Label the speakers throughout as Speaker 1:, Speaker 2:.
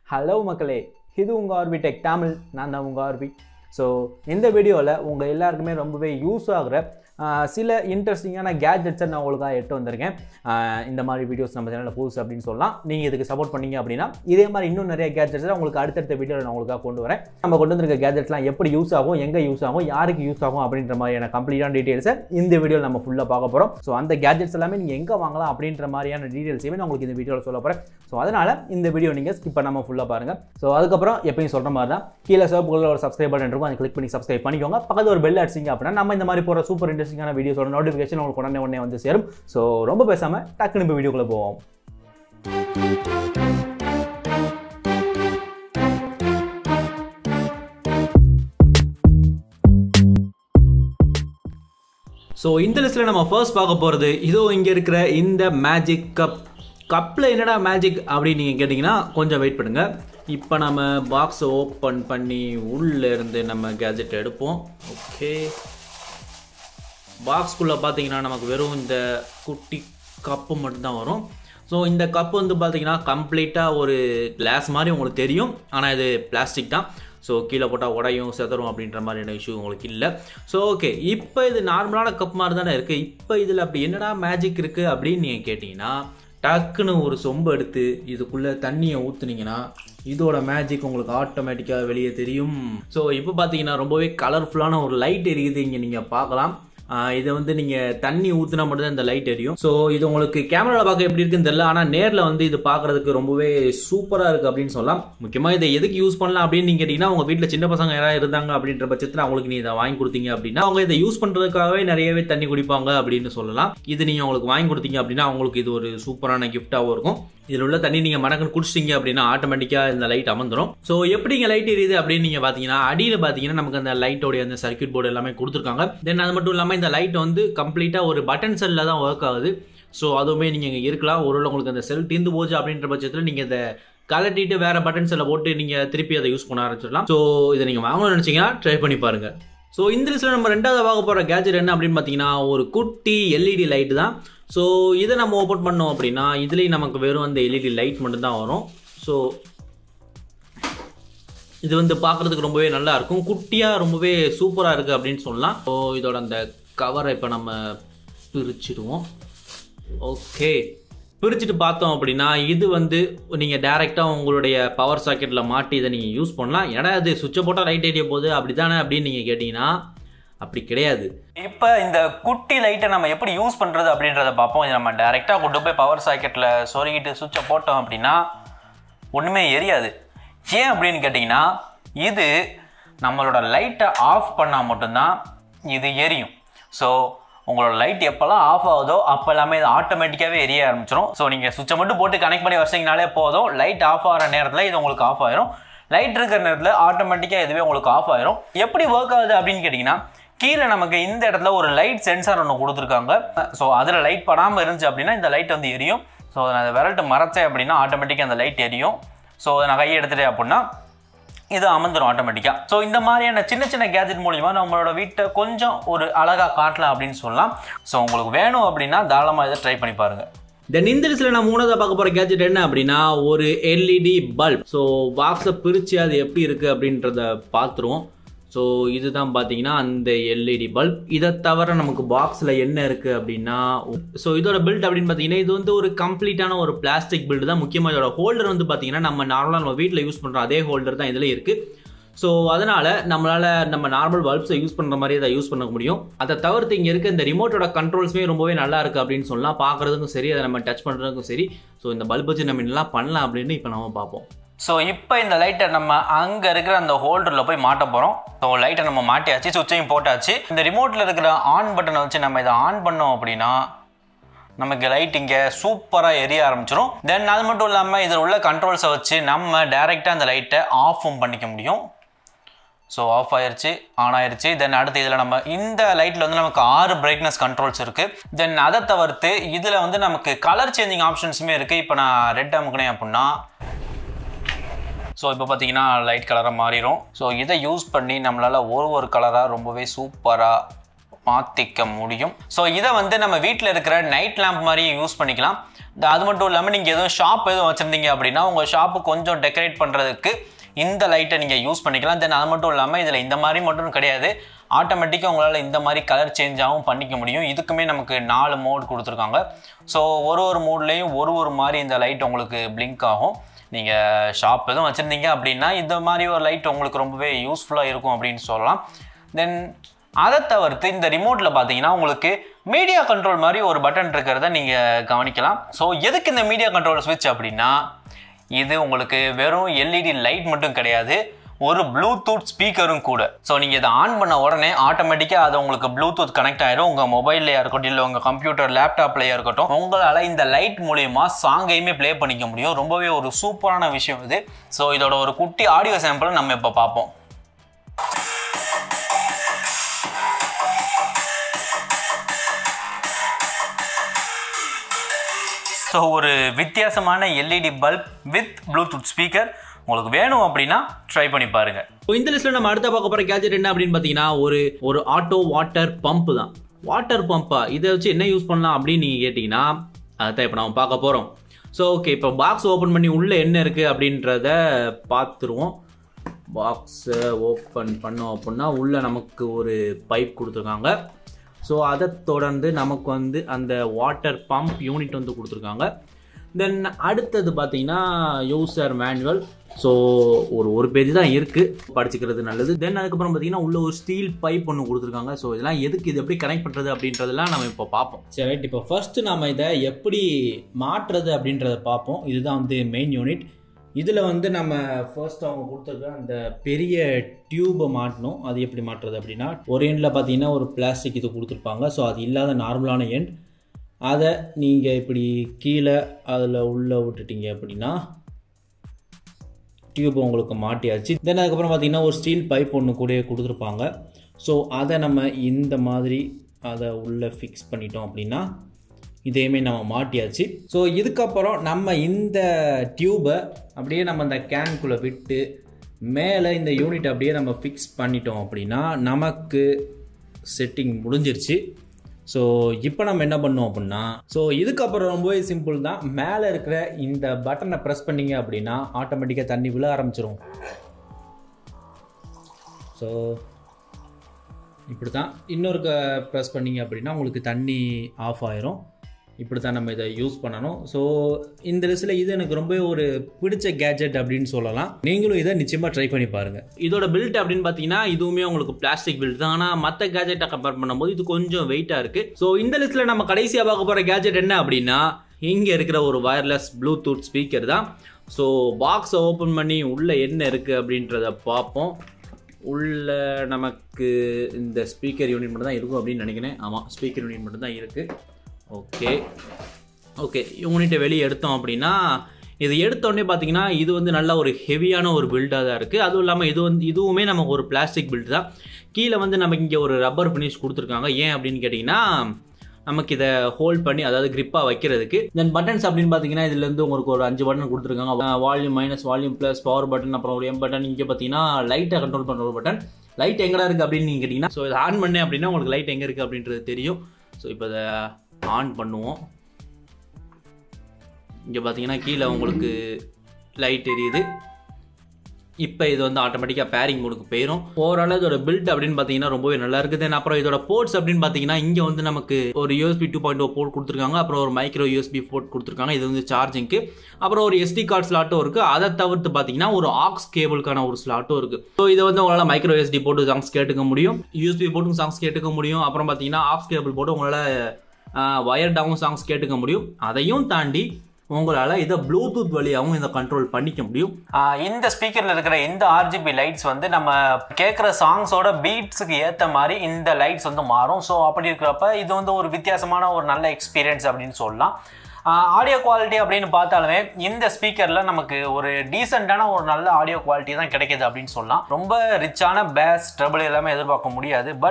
Speaker 1: hello மக்களே இது உங்கள் ஆர்பி டெக் தமிழ் நான் தான் உங்கள் ஆர்பி ஸோ இந்த வீடியோவில் உங்கள் எல்லாருக்குமே ரொம்பவே யூஸ் ஆகிற ஆஹ், சில இன்ட்ரெஸ்டிங்கான கேஜெட்ஸை நான் உங்களுக்காக எட்டு வந்திருக்கேன் ஆஹ், இந்த மாதிரி வீடியோஸ் நம்ம சேனலில் புதுசு அப்படின்னு சொல்லலாம் நீங்கள் இதுக்கு சப்போர்ட் பண்ணீங்க அப்படின்னா இதே மாதிரி இன்னும் நிறைய கேஜெட்ஸை உங்களுக்கு அடுத்தடுத்த வீடியோவில் நான் உங்களுக்காக கொண்டு வரேன் நம்ம கொண்டு வந்திருக்க கேஜெட்ஸ்லாம் எப்படி யூஸ் ஆகும் எங்கே யூஸ் ஆகும் யாருக்கு யூஸ் ஆகும் அப்படின்ற மாதிரியான கம்ப்ளீட்டான டீட்டெயில்ஸை இந்த வீடியோவில் நம்ம ஃபுல்லாக பார்க்க போகிறோம் ஸோ அந்த கேஜெட்ஸ் எல்லாமே நீங்கள் எங்கே வாங்கலாம் அப்படின்ற மாதிரியான டீட்டெயில்ஸையுமே நான் உங்களுக்கு இந்த வீடியோவில் சொல்ல போகிறேன் ஸோ அதனால் இந்த வீடியோ நீங்கள் ஸ்கிப் பண்ணாமல் ஃபுல்லாக பாருங்கள் ஸோ அதுக்கப்புறம் எப்பயும் சொல்கிற மாதிரி தான் கீழே சிவப்பு கலர்ல ஒரு சப்ஸ்கிரைப் பட்டன் இருக்கும் அதை கிளிக் பண்ணி சப்ஸ்கிரைப் பண்ணிக்கோங்க பக்கத்தில் ஒரு பெல் அடிச்சிங்க அப்படின்னா நம்ம இந்த மாதிரி போகிற சூப்பர் இன்ட்ரெஸ்டிங்கான வீடியோஸோட நோட்டிஃபிகேஷன் உங்களுக்கு உடனே உடனே வந்து சேரும் ஸோ ரொம்ப பேசாமல் டக்குன்னு இப்போ வீடியோக்குள்ளே போவோம் ஸோ இந்த லிஸ்ட்டில் நம்ம ஃபர்ஸ்ட் பார்க்க போகிறது இதோ இங்கே இருக்கிற இந்த மேஜிக் கப் கப்பில் என்னடா மேஜிக் அப்படின்னு நீங்கள் கேட்டிங்கன்னா கொஞ்சம் வெயிட் பண்ணுங்கள் இப்போ நம்ம பாக்ஸை ஓப்பன் பண்ணி உள்ளே இருந்து நம்ம கேஜெட் எடுப்போம் ஓகே பாக்ஸ்குள்ளே பார்த்தீங்கன்னா நமக்கு வெறும் இந்த குட்டி கப்பு மட்டும்தான் வரும் ஸோ இந்த கப்பு வந்து பார்த்தீங்கன்னா கம்ப்ளீட்டாக ஒரு கிளாஸ் மாதிரி உங்களுக்கு தெரியும் ஆனால் இது பிளாஸ்டிக் தான் ஸோ கீழே போட்டால் உடையும் செதறும் அப்படின்ற மாதிரியான இஷ்யூ உங்களுக்கு இல்லை ஸோ ஓகே இப்போ இது நார்மலான கப் மாதிரி தானே இருக்குது இப்போ இதில் அப்படி என்னடா மேஜிக் இருக்குது அப்படின்னு நீங்கள் கேட்டிங்கன்னா டக்குன்னு ஒரு சொம்பு எடுத்து இதுக்குள்ளே தண்ணியை ஊற்றுனீங்கன்னா இதோட மேஜிக் உங்களுக்கு ஆட்டோமேட்டிக்காக வெளியே தெரியும் ஸோ இப்போ பார்த்தீங்கன்னா ரொம்பவே கலர்ஃபுல்லான ஒரு லைட் எரியுது இங்கே நீங்கள் பார்க்கலாம் ஆஹ் இதை வந்து நீங்கள் தண்ணி ஊற்றினா மட்டும்தான் இந்த லைட் எரியும் ஸோ இது உங்களுக்கு கேமராவில் பார்க்க எப்படி இருக்குன்னு தெரியல ஆனால் நேரில் வந்து இது பார்க்குறதுக்கு ரொம்பவே சூப்பராக இருக்குது அப்படின்னு சொல்லலாம் முக்கியமாக இதை எதுக்கு யூஸ் பண்ணலாம் அப்படின்னு நீங்கள் கேட்டிங்கன்னா உங்கள் வீட்டில் சின்ன பசங்க யாராவது இருந்தாங்க அப்படின்ற பட்சத்தில் அவங்களுக்கு நீ இதை வாங்கி கொடுத்தீங்க அப்படின்னா அவங்க இதை யூஸ் பண்ணுறதுக்காகவே நிறையவே தண்ணி குடிப்பாங்க அப்படின்னு சொல்லலாம் இது நீங்கள் அவங்களுக்கு வாங்கி கொடுத்தீங்க அப்படின்னா அவங்களுக்கு இது ஒரு சூப்பரான கிஃப்டாகவும் இருக்கும் இதில் உள்ள தண்ணி நீங்கள் மடக்குன்னு குடிச்சிட்டீங்க அப்படின்னா ஆட்டோமேட்டிக்காக இந்த லைட் அமர்ந்துடும் ஸோ எப்படிங்க லைட் எரியுது அப்படின்னு நீங்கள் பார்த்தீங்கன்னா அடியில் பார்த்தீங்கன்னா நமக்கு அந்த லைட்டோடைய அந்த சர்க்யூட் போர்டு எல்லாமே கொடுத்துருக்காங்க தென் அது மட்டும் இல்லாமல் இந்த லைட் வந்து கம்ப்ளீட்டாக ஒரு பட்டன் செல்லில் தான் ஒர்க் ஆகுது ஸோ அதுவுமே நீங்கள் இங்கே இருக்கலாம் ஒருவேளை உங்களுக்கு அந்த செல் தீர்ந்து போச்சு அப்படின்ற பட்சத்தில் நீங்கள் இதை கலட்டிட்டு வேற பட்டன் செல்லை போட்டு நீங்கள் திருப்பி அதை யூஸ் பண்ண ஆரம்பிச்சிடலாம் ஸோ இதை நீங்கள் வாங்கணும்னு நினச்சிங்கன்னா ட்ரை பண்ணி பாருங்கள் ஸோ இந்த லிஸ்ட்டில் நம்ம ரெண்டாவது பார்க்க போகிற கேஜெட் என்ன அப்படின்னு பார்த்தீங்கன்னா ஒரு குட்டி எல்இடி லைட் தான் ஸோ இதை நம்ம ஓப்பன் பண்ணோம் அப்படின்னா இதுலேயும் நமக்கு வெறும் அந்த எல்இடி லைட் மட்டும்தான் வரும் ஸோ இது வந்து பார்க்குறதுக்கு ரொம்பவே நல்லா இருக்கும் குட்டியாக ரொம்பவே சூப்பராக இருக்குது அப்படின்னு சொல்லலாம் ஸோ இதோட அந்த கவரை இப்போ நம்ம பிரிச்சிடுவோம் ஓகே பிரிச்சுட்டு பார்த்தோம் அப்படின்னா இது வந்து நீங்கள் டேரெக்டாக உங்களுடைய பவர் சாக்கெட்டில் மாட்டி இதை நீங்கள் யூஸ் பண்ணலாம் ஏன்னா அது சுவிட்சை போட்டால் லைட் எரிய போகுது அப்படி தானே அப்படின்னு நீங்கள் கேட்டிங்கன்னா அப்படி கிடையாது
Speaker 2: இப்போ இந்த குட்டி லைட்டை நம்ம எப்படி யூஸ் பண்ணுறது அப்படின்றத பார்ப்போம் இது நம்ம டைரெக்டாக கொண்டு போய் பவர் சாக்கெட்டில் சொருகிட்டு சுவிட்சை போட்டோம் அப்படின்னா ஒன்றுமே எரியாது ஏன் அப்படின்னு கேட்டிங்கன்னா இது நம்மளோட லைட்டை ஆஃப் பண்ணால் மட்டும்தான் இது எரியும் ஸோ உங்களோட லைட் எப்போல்லாம் ஆஃப் ஆகுதோ அப்போ எல்லாமே இது ஆட்டோமேட்டிக்காகவே எரிய ஆரம்பிச்சிடும் ஸோ நீங்கள் சுவிட்சை மட்டும் போட்டு கனெக்ட் பண்ணி வச்சிங்கனாலே போதும் லைட் ஆஃப் ஆகிற நேரத்தில் இது உங்களுக்கு ஆஃப் ஆயிரும் லைட் இருக்கிற நேரத்தில் ஆட்டோமேட்டிக்காக இதுவே உங்களுக்கு ஆஃப் ஆயிரும் எப்படி ஒர்க் ஆகுது அப்படின்னு கேட்டிங்கன்னா கீழே நமக்கு இந்த இடத்துல ஒரு லைட் சென்சார் ஒன்று கொடுத்துருக்காங்க ஸோ அதில் லைட் படாமல் இருந்துச்சு அப்படின்னா இந்த லைட் வந்து எரியும் ஸோ நான் அதை விரல்ட்டு மறைச்சேன் அப்படின்னா ஆட்டோமேட்டிக்காக அந்த லைட் எரியும் ஸோ அதை நான் கையை எடுத்துட்டேன் அப்படின்னா இது அமர்ந்துடும் ஆட்டோமேட்டிக்காக ஸோ இந்த மாதிரியான சின்ன சின்ன கேஜெட் மூலிமா நம்மளோட வீட்டை கொஞ்சம் ஒரு அழகாக காட்டலாம் அப்படின்னு சொல்லலாம் ஸோ உங்களுக்கு வேணும் அப்படின்னா தாராளமாக இதை ட்ரை பண்ணி பாருங்கள்
Speaker 1: தென் இந்த லிஸ்ட்டில் நான் மூணாவது பார்க்க போகிற கேஜெட் என்ன அப்படின்னா ஒரு எல்இடி பல்ப் ஸோ பாக்ஸை பிரித்து அது எப்படி இருக்குது அப்படின்றத பார்த்துருவோம் ஸோ இதுதான் பார்த்தீங்கன்னா அந்த எல்இடி பல்ப் இதை தவிர நமக்கு பாக்ஸில் என்ன இருக்குது அப்படின்னா ஸோ இதோட பில்ட் அப்படின்னு பார்த்தீங்கன்னா இது வந்து ஒரு கம்ப்ளீட்டான ஒரு பிளாஸ்டிக் பில்டு தான் முக்கியமாக இதோட ஹோல்டர் வந்து பார்த்தீங்கன்னா நம்ம நார்மலாக நம்ம வீட்டில் யூஸ் பண்ணுற அதே ஹோல்டர் தான் இதில் இருக்குது ஸோ அதனால் நம்மளால் நம்ம நார்மல் பல்ப்ஸை யூஸ் பண்ணுற மாதிரி அதை யூஸ் பண்ண முடியும் அதை தவிர்த்து இங்கே இருக்க இந்த ரிமோட்டோட கண்ட்ரோல்ஸுமே ரொம்பவே நல்லா இருக்குது அப்படின்னு சொல்லலாம் பார்க்குறதுக்கும் சரி அதை நம்ம டச் பண்ணுறதுக்கும் சரி ஸோ இந்த பல்ப் வச்சு நம்ம என்னலாம் பண்ணலாம் அப்படின்னு இப்போ நம்ம பார்ப்போம்
Speaker 2: ஸோ இப்போ இந்த லைட்டை நம்ம அங்கே இருக்கிற அந்த ஹோல்டரில் போய் மாட்ட போகிறோம் ஸோ லைட்டை நம்ம மாட்டியாச்சு சுவிட்சையும் போட்டாச்சு இந்த ரிமோட்டில் இருக்கிற ஆன் பட்டனை வச்சு நம்ம இதை ஆன் பண்ணோம் அப்படின்னா நமக்கு லைட் இங்கே சூப்பராக எரிய ஆரம்பிச்சிடும் தென் அது மட்டும் இல்லாமல் இதில் உள்ள கண்ட்ரோல்ஸை வச்சு நம்ம டைரெக்டாக அந்த லைட்டை ஆஃபும் பண்ணிக்க முடியும் ஸோ ஆஃப் ஆயிருச்சு ஆன் ஆயிருச்சு தென் அடுத்து இதில் நம்ம இந்த லைட்டில் வந்து நமக்கு ஆறு பிரைட்னஸ் கண்ட்ரோல்ஸ் இருக்குது தென் அதை தவிர்த்து இதில் வந்து நமக்கு கலர் சேஞ்சிங் ஆப்ஷன்ஸுமே இருக்குது இப்போ நான் ரெட் அமுக்கினேன் அப்படின்னா ஸோ இப்போ பார்த்தீங்கன்னா லைட் கலராக மாறிடும் ஸோ இதை யூஸ் பண்ணி நம்மளால் ஒரு ஒரு கலராக ரொம்பவே சூப்பராக மாற்றிக்க முடியும் ஸோ இதை வந்து நம்ம வீட்டில் இருக்கிற நைட் லேம்ப் மாதிரியும் யூஸ் பண்ணிக்கலாம் இந்த அது மட்டும் இல்லாமல் நீங்கள் எதுவும் ஷாப் எதுவும் வச்சுருந்தீங்க அப்படின்னா உங்கள் ஷாப்பு கொஞ்சம் டெக்கரேட் பண்ணுறதுக்கு இந்த லைட்டை நீங்கள் யூஸ் பண்ணிக்கலாம் தென் அது மட்டும் இல்லாமல் இதில் இந்த மாதிரி மட்டும் கிடையாது ஆட்டோமேட்டிக்காக உங்களால் இந்த மாதிரி கலர் சேஞ்சாகவும் பண்ணிக்க முடியும் இதுக்குமே நமக்கு நாலு மோட் கொடுத்துருக்காங்க ஸோ ஒரு ஒரு மோட்லேயும் ஒரு ஒரு மாதிரி இந்த லைட் உங்களுக்கு பிளிங்க் ஆகும் நீங்கள் ஷாப் எதுவும் வச்சுருந்தீங்க அப்படின்னா இந்த மாதிரி ஒரு லைட் உங்களுக்கு ரொம்பவே யூஸ்ஃபுல்லாக இருக்கும் அப்படின்னு சொல்லலாம் தென் அதை தவிர்த்து இந்த ரிமோட்டில் பார்த்தீங்கன்னா உங்களுக்கு மீடியா கண்ட்ரோல் மாதிரி ஒரு பட்டன் இருக்கிறத நீங்கள் கவனிக்கலாம் ஸோ எதுக்கு இந்த மீடியா கண்ட்ரோல் ஸ்விட்ச் அப்படின்னா இது உங்களுக்கு வெறும் எல்இடி லைட் மட்டும் கிடையாது ஒரு ப்ளூடூத் ஸ்பீக்கரும் கூட ஸோ நீங்கள் இதை ஆன் பண்ண உடனே ஆட்டோமேட்டிக்காக அது உங்களுக்கு ப்ளூடூத் கனெக்ட் ஆயிரும் உங்கள் மொபைல்லையா இருக்கட்டும் இல்லை உங்கள் கம்ப்யூட்டர் லேப்டாப்லையா இருக்கட்டும் உங்களால் இந்த லைட் மூலியமா சாங்கையுமே ப்ளே பண்ணிக்க முடியும் ரொம்பவே ஒரு சூப்பரான விஷயம் இது ஸோ இதோட ஒரு குட்டி ஆடியோ சாம்பிளை நம்ம இப்போ பார்ப்போம் ஸோ ஒரு வித்தியாசமான LED bulb with Bluetooth speaker உங்களுக்கு வேணும் அப்படின்னா ட்ரை பண்ணி பாருங்கள்
Speaker 1: இப்போ இந்த லிஸ்ட்டில் நம்ம அடுத்த பார்க்க போகிற கேஜெட் என்ன அப்படின்னு பார்த்தீங்கன்னா ஒரு ஒரு ஆட்டோ வாட்டர் பம்ப் தான் வாட்டர் பம்பா இதை வச்சு என்ன யூஸ் பண்ணலாம் அப்படின்னு நீங்கள் கேட்டிங்கன்னா அதான் இப்போ நம்ம பார்க்க போகிறோம் ஸோ ஓகே இப்போ பாக்ஸ் ஓப்பன் பண்ணி உள்ளே என்ன இருக்குது அப்படின்றத பார்த்துருவோம் பாக்ஸை ஓப்பன் பண்ணோம் அப்படின்னா உள்ளே நமக்கு ஒரு பைப் கொடுத்துருக்காங்க ஸோ அதை தொடர்ந்து நமக்கு வந்து அந்த வாட்டர் பம்ப் யூனிட் வந்து கொடுத்துருக்காங்க தென் அடுத்தது பார்த்தீங்கன்னா யூசர் மேனுவல் ஸோ ஒரு ஒரு பேஜ் தான் இருக்குது படிச்சுக்கிறது நல்லது தென் அதுக்கப்புறம் பார்த்தீங்கன்னா உள்ள ஒரு ஸ்டீல் பைப் ஒன்று கொடுத்துருக்காங்க ஸோ இதெல்லாம் எதுக்கு இது எப்படி கனெக்ட் பண்ணுறது அப்படின்றதெல்லாம் நம்ம இப்போ பார்ப்போம் சரி ரைட் இப்போ ஃபர்ஸ்ட் நம்ம இதை எப்படி மாற்றுறது அப்படின்றத பார்ப்போம் இதுதான் வந்து மெயின் யூனிட் இதில் வந்து நம்ம ஃபர்ஸ்ட் அவங்க கொடுத்துருக்க அந்த பெரிய டியூபை மாட்டணும் அது எப்படி மாட்டுறது அப்படின்னா ஒரு எண்டில் பார்த்தீங்கன்னா ஒரு பிளாஸ்டிக் இது கொடுத்துருப்பாங்க ஸோ அது இல்லாத நார்மலான எண்ட் அதை நீங்கள் இப்படி கீழே அதில் உள்ளே விட்டுட்டீங்க அப்படின்னா டியூப் உங்களுக்கு மாட்டியாச்சு தென் அதுக்கப்புறம் பார்த்தீங்கன்னா ஒரு ஸ்டீல் பைப் ஒன்று கூட கொடுத்துருப்பாங்க ஸோ அதை நம்ம இந்த மாதிரி அதை உள்ளே ஃபிக்ஸ் பண்ணிட்டோம் அப்படின்னா இதையுமே நம்ம மாட்டியாச்சு ஸோ இதுக்கப்புறம் நம்ம இந்த டியூபை அப்படியே நம்ம அந்த கேனுக்குள்ளே விட்டு மேலே இந்த யூனிட் அப்படியே நம்ம ஃபிக்ஸ் பண்ணிட்டோம் அப்படின்னா நமக்கு செட்டிங் முடிஞ்சிருச்சு ஸோ இப்போ நம்ம என்ன பண்ணோம் அப்படின்னா ஸோ இதுக்கப்புறம் ரொம்பவே சிம்பிள் தான் மேலே இருக்கிற இந்த பட்டனை ப்ரெஸ் பண்ணீங்க அப்படின்னா ஆட்டோமேட்டிக்காக தண்ணி விழ ஆரம்பிச்சிரும் ஸோ இப்படி தான் இன்னொரு ப்ரெஸ் பண்ணீங்க அப்படின்னா உங்களுக்கு தண்ணி ஆஃப் ஆயிரும் இப்படி தான் நம்ம இதை யூஸ் பண்ணணும் ஸோ இந்த லிஸ்ட்டில் இது எனக்கு ரொம்ப ஒரு பிடிச்ச கேஜெட் அப்படின்னு சொல்லலாம் நீங்களும் இதை நிச்சயமாக ட்ரை பண்ணி பாருங்கள் இதோட பில்ட் அப்படின்னு பார்த்தீங்கன்னா இதுவுமே உங்களுக்கு பிளாஸ்டிக் பில்ட் தான் ஆனால் மற்ற கேஜெட்டை கம்பேர் பண்ணும்போது இது கொஞ்சம் வெயிட்டாக இருக்குது ஸோ இந்த லிஸ்ட்டில் நம்ம கடைசியாக பார்க்க போகிற கேஜெட் என்ன அப்படின்னா இங்கே இருக்கிற ஒரு வயர்லெஸ் ப்ளூடூத் ஸ்பீக்கர் தான் ஸோ பாக்ஸை ஓப்பன் பண்ணி உள்ளே என்ன இருக்குது அப்படின்றத பார்ப்போம் உள்ள நமக்கு இந்த ஸ்பீக்கர் யூனிட் மட்டும் தான் இருக்கும் அப்படின்னு நினைக்கிறேன் ஆமாம் ஸ்பீக்கர் யூனிட் மட்டும் தான் இருக்குது ஓகே ஓகே யூனிட்டை வெளியே எடுத்தோம் அப்படின்னா இது எடுத்தோடனே பார்த்தீங்கன்னா இது வந்து நல்ல ஒரு ஹெவியான ஒரு பில்டாக தான் இருக்குது அதுவும் இல்லாமல் இது வந்து இதுவுமே நமக்கு ஒரு பிளாஸ்டிக் பில்ட் தான் கீழே வந்து நமக்கு இங்கே ஒரு ரப்பர் ஃபினிஷ் கொடுத்துருக்காங்க ஏன் அப்படின்னு கேட்டிங்கன்னா நமக்கு இதை ஹோல்ட் பண்ணி அதாவது கிரிப்பாக வைக்கிறதுக்கு தென் பட்டன்ஸ் அப்படின்னு பார்த்தீங்கன்னா இதுலேருந்து உங்களுக்கு ஒரு அஞ்சு பட்டன் கொடுத்துருக்காங்க volume minus volume plus power button அப்புறம் ஒரு எம் பட்டன் இங்கே பார்த்தீங்கன்னா லைட்டை கண்ட்ரோல் பண்ணுற ஒரு பட்டன் லைட் எங்கடா இருக்குது அப்படின்னு நீங்கள் கேட்டிங்கன்னா ஸோ இதை ஆன் பண்ணேன் அப்படின்னா உங்களுக்கு லைட் எங்கே இருக்குது அப்படின்றது தெரியும் ஸோ இப்போ இதை ஆன் பண்ணுவோம் இங்கே பார்த்தீங்கன்னா கீழே உங்களுக்கு லைட் எரியுது இப்போ இது வந்து ஆட்டோமேட்டிக்காக பேரிங் மோடுக்கு போயிடும் ஓவரால் இதோட பில்ட் அப்படின்னு பார்த்தீங்கன்னா ரொம்பவே நல்லா இருக்குது தென் அப்புறம் இதோட போர்ட்ஸ் அப்படின்னு பார்த்தீங்கன்னா இங்கே வந்து நமக்கு ஒரு USB two point o port கொடுத்துருக்காங்க அப்புறம் ஒரு மைக்ரோ யூஎஸ்பி போர்ட் கொடுத்துருக்காங்க இது வந்து சார்ஜிங்க்கு அப்புறம் ஒரு எஸ்டி கார்டு ஸ்லாட்டும் இருக்குது அதை தவிர்த்து பார்த்தீங்கன்னா ஒரு ஆக்ஸ் கேபிளுக்கான ஒரு ஸ்லாட்டும் இருக்குது ஸோ இதை வந்து உங்களால் மைக்ரோ எஸ்டி போட்டு சாங்ஸ் கேட்டுக்க முடியும் யூஎஸ்பி போட்டும் சாங்ஸ் கேட்டுக்க முடியும் அப்புறம் பார்த்தீங்கன்னா ஆக்ஸ் கேபிள் போட்டு உங்களால் வயர் டவுன் சாங்ஸ் கேட்டுக்க முடியும் அதையும் தாண்டி உங்களால் இதை ப்ளூடூத் வழியாகவும் இதை கண்ட்ரோல் பண்ணிக்க முடியும்
Speaker 2: ஆஹ் இந்த ஸ்பீக்கரில் இருக்கிற இந்த ஆர்ஜிபி லைட்ஸ் வந்து நம்ம கேட்குற சாங்ஸோட பீட்ஸுக்கு ஏற்ற மாதிரி இந்த லைட்ஸ் வந்து மாறும் ஸோ அப்படி இருக்கிறப்ப இது வந்து ஒரு வித்தியாசமான ஒரு நல்ல எக்ஸ்பீரியன்ஸ் அப்படின்னு சொல்லலாம் ஆடியோ குவாலிட்டி அப்படின்னு பார்த்தாலுமே இந்த ஸ்பீக்கரில் நமக்கு ஒரு டீசெண்டான ஒரு நல்ல ஆடியோ குவாலிட்டி தான் கிடைக்கிது அப்படின்னு சொல்லலாம் ரொம்ப ரிச்சான பேஸ் ட்ரபிள் எல்லாமே எதிர்பார்க்க முடியாது பட்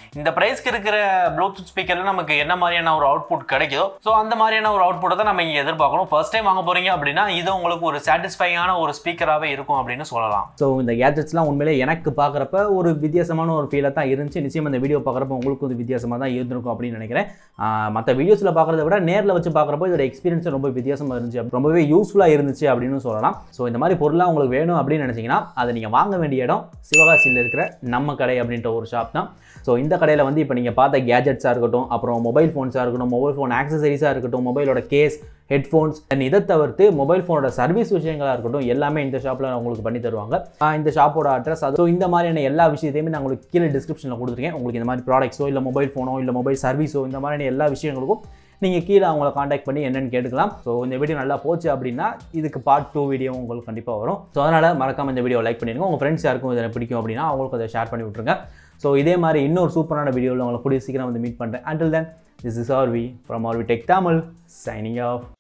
Speaker 2: இந்த ப்ரைஸ்க்கு இருக்கிற ப்ளூடூத் ஸ்பீக்கரில் நமக்கு என்ன மாதிரியான ஒரு அவுட்புட் கிடைக்குதோ ஸோ அந்த மாதிரியான ஒரு அவுட்புட்டை தான் நம்ம இங்கே எதிர்பார்க்கணும் ஃபர்ஸ்ட் டைம் வாங்க போறீங்க அப்படின்னா இது உங்களுக்கு ஒரு சாட்டிஸ்ஃபைங்கான ஒரு ஸ்பீக்கராகவே இருக்கும் அப்படின்னு சொல்லலாம்
Speaker 1: ஸோ இந்த கேஜெட்ஸ்லாம் உண்மையிலே எனக்கு பார்க்குறப்ப ஒரு வித்தியாசமான ஒரு ஃபீலாக தான் இருந்துச்சு நிச்சயம் இந்த வீடியோ பார்க்குறப்ப உங்களுக்கு ஒரு வித்தியாசமாக தான் இருந்திருக்கும் அப்படின்னு நினைக்கிறேன் மற்ற வீடியோஸில் பார்க்குறத விட நேரில் வச்சு பார்க்குறப்போ இதோட எக்ஸ்பீரியன்ஸ் ரொம்ப வித்தியாசமாக இருந்துச்சு ரொம்பவே யூஸ்ஃபுல்லாக இருந்துச்சு அப்படின்னு சொல்லலாம் ஸோ இந்த மாதிரி பொருளாக உங்களுக்கு வேணும் அப்படின்னு நினச்சிங்கன்னா அதை நீங்கள் வாங்க வேண்டிய இடம் சிவகாசியில் இருக்கிற நம்ம கடை அப்படின்ற ஒரு ஷாப் தான் ஸோ இந்த கடையில் வந்து இப்போ நீங்கள் பார்த்த கேஜெட்ஸாக இருக்கட்டும் அப்புறம் மொபைல் ஃபோன்ஸாக இருக்கட்டும் மொபைல் ஃபோன் ஆக்சசரிஸாக இருக்கட்டும் மொபைலோட கேஸ் ஹெட்ஃபோன்ஸ் அண்ட் இதை தவிர்த்து மொபைல் ஃபோனோட சர்வீஸ் விஷயங்களாக இருக்கட்டும் எல்லாமே இந்த ஷாப்பில் உங்களுக்கு பண்ணி தருவாங்க ஆஹ் இந்த ஷாப்போட அட்ரஸ் அது ஸோ இந்த மாதிரியான எல்லா விஷயத்தையுமே நான் உங்களுக்கு கீழே டிஸ்கிரிப்ஷனில் கொடுத்துருக்கேன் உங்களுக்கு இந்த மாதிரி ப்ராடக்ட்ஸோ இல்லை மொபைல் ஃபோனோ இல்லை மொபைல் சர்வீஸோ இந்த மாதிரியான எல்லா விஷயங்களுக்கும் நீங்கள் கீழே அவங்கள காண்டாக்ட் பண்ணி என்னென்னு கேட்டுக்கலாம் ஸோ இந்த வீடியோ நல்லா போச்சு அப்படின்னா இதுக்கு பார்ட் டூ வீடியோ உங்களுக்கு கண்டிப்பாக வரும் ஸோ அதனால் மறக்காம இந்த வீடியோ லைக் பண்ணிடுங்க உங்கள் ஃப்ரெண்ட்ஸ் யாருக்கும் இதை பிடிக்கும் அப்படின்னா அவங்களுக்கு அதை ஷேர் பண்ணி விட்ருங்க ஸோ இதே மாதிரி இன்னொரு சூப்பரான வீடியோவில் உங்களை கூடிய சீக்கிரம் வந்து மீட் பண்ணுறேன் until then this is R V from R V tech Tamil signing of